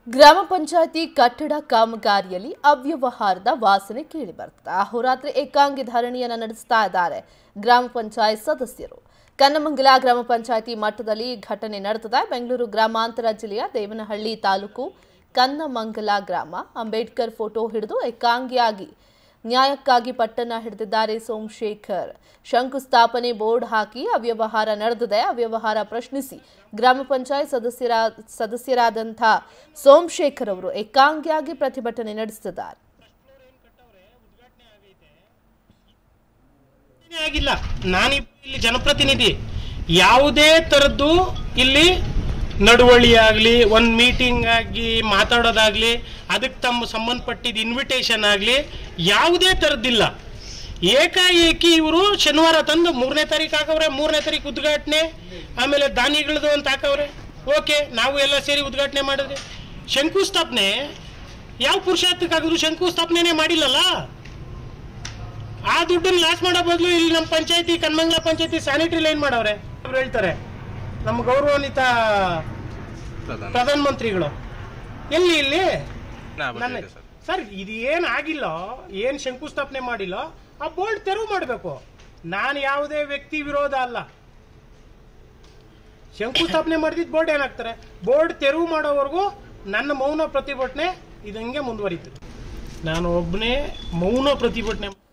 ಗ್ರಾಮ ಪಂಚಾಯತಿ ಕಟ್ಟಡ ಕಾಮಗಾರಿಯಲ್ಲಿ ಅವ್ಯವಹಾರದ ವಾಸನೆ ಕೇಳಿ ಬರ್ತದೆ ಅಹೋರಾತ್ರಿ ಏಕಾಂಗಿ ಧರಣಿಯನ್ನ ನಡೆಸ್ತಾ ಇದ್ದಾರೆ ಗ್ರಾಮ ಪಂಚಾಯತ್ ಸದಸ್ಯರು ಕನ್ನಮಂಗಲ ಗ್ರಾಮ ಪಂಚಾಯತಿ ಮಟ್ಟದಲ್ಲಿ ಘಟನೆ ನಡೆದಿದೆ ಬೆಂಗಳೂರು ಗ್ರಾಮಾಂತರ ಜಿಲ್ಲೆಯ ದೇವನಹಳ್ಳಿ ತಾಲೂಕು ಕನ್ನಮಂಗಲ ಗ್ರಾಮ ಅಂಬೇಡ್ಕರ್ ಫೋಟೋ ಹಿಡಿದು ಏಕಾಂಗಿಯಾಗಿ ನ್ಯಾಯಕ್ಕಾಗಿ ಪಟ್ಟಣ ಹಿಡಿದಿದ್ದಾರೆ ಸೋಮಶೇಖರ್ ಶಂಕುಸ್ಥಾಪನೆ ಬೋರ್ಡ್ ಹಾಕಿ ಅವ್ಯವಹಾರ ನಡೆದಿದೆ ಅವ್ಯವಹಾರ ಪ್ರಶ್ನಿಸಿ ಗ್ರಾಮ ಪಂಚಾಯತ್ ಸದಸ್ಯರ ಸದಸ್ಯರಾದಂಥ ಸೋಮಶೇಖರ್ ಅವರು ಏಕಾಂಗಿಯಾಗಿ ಪ್ರತಿಭಟನೆ ನಡೆಸಿದ್ದಾರೆ ಏನೇ ಆಗಿಲ್ಲ ನಾನು ಇಲ್ಲಿ ಜನಪ್ರತಿನಿಧಿ ಯಾವುದೇ ಥರದ್ದು ಇಲ್ಲಿ ನಡವಳಿ ಆಗಲಿ ಒಂದು ಮೀಟಿಂಗ್ ಆಗಿ ಮಾತಾಡೋದಾಗ್ಲಿ ಅದಕ್ಕೆ ತಮ್ಮ ಸಂಬಂಧಪಟ್ಟಿದ್ದ ಇನ್ವಿಟೇಷನ್ ಆಗಲಿ ಯಾವುದೇ ಥರದ್ದಿಲ್ಲ ಏಕಾಏಕಿ ಇವರು ಶನಿವಾರ ತಂದು ಮೂರನೇ ತಾರೀಕು ಹಾಕವ್ರೆ ಮೂರನೇ ತಾರೀಕು ಉದ್ಘಾಟನೆ ಆಮೇಲೆ ದಾನಿಗಳದು ಅಂತ ಹಾಕವ್ರೆ ಓಕೆ ನಾವು ಎಲ್ಲ ಸೇರಿ ಉದ್ಘಾಟನೆ ಮಾಡಿದ್ರಿ ಶಂಕುಸ್ಥಾಪನೆ ಯಾವ ಪುರುಷಾರ್ಥಕ್ಕಾಗಿದ್ರು ಶಂಕುಸ್ಥಾಪನೆ ಮಾಡಿಲ್ಲಲ್ಲ ಆ ದುಡ್ಡನ್ನ ಲಾಸ್ ಮಾಡೋ ಬದಲು ಇಲ್ಲಿ ನಮ್ಮ ಪಂಚಾಯತಿ ಕನ್ಮಂಗ್ಲ ಪಂಚಾಯತಿ ಸ್ಯಾನಿಟರಿ ಲೈನ್ ಮಾಡವ್ರೆ ಅವ್ರು ಹೇಳ್ತಾರೆ ನಮ್ಮ ಗೌರವಾನ್ವಿತ ಪ್ರಧಾನ ಮಂತ್ರಿಗಳು ಎಲ್ಲಿ ಇಲ್ಲಿ ನನ್ನ ಸರ್ ಇದು ಏನು ಆಗಿಲ್ಲ ಏನು ಶಂಕುಸ್ಥಾಪನೆ ಮಾಡಿಲ್ಲ ಆ ಬೋರ್ಡ್ ತೆರವು ಮಾಡಬೇಕು ನಾನು ಯಾವುದೇ ವ್ಯಕ್ತಿ ವಿರೋಧ ಅಲ್ಲ ಶಂಕುಸ್ಥಾಪನೆ ಮಾಡಿದ ಬೋರ್ಡ್ ಏನಾಗ್ತಾರೆ ಬೋರ್ಡ್ ತೆರವು ಮಾಡೋವರೆಗೂ ನನ್ನ ಮೌನ ಪ್ರತಿಭಟನೆ ಇದು ಹಿಂಗೆ ಮುಂದುವರಿತದೆ ನಾನು ಒಬ್ಬನೇ ಮೌನ ಪ್ರತಿಭಟನೆ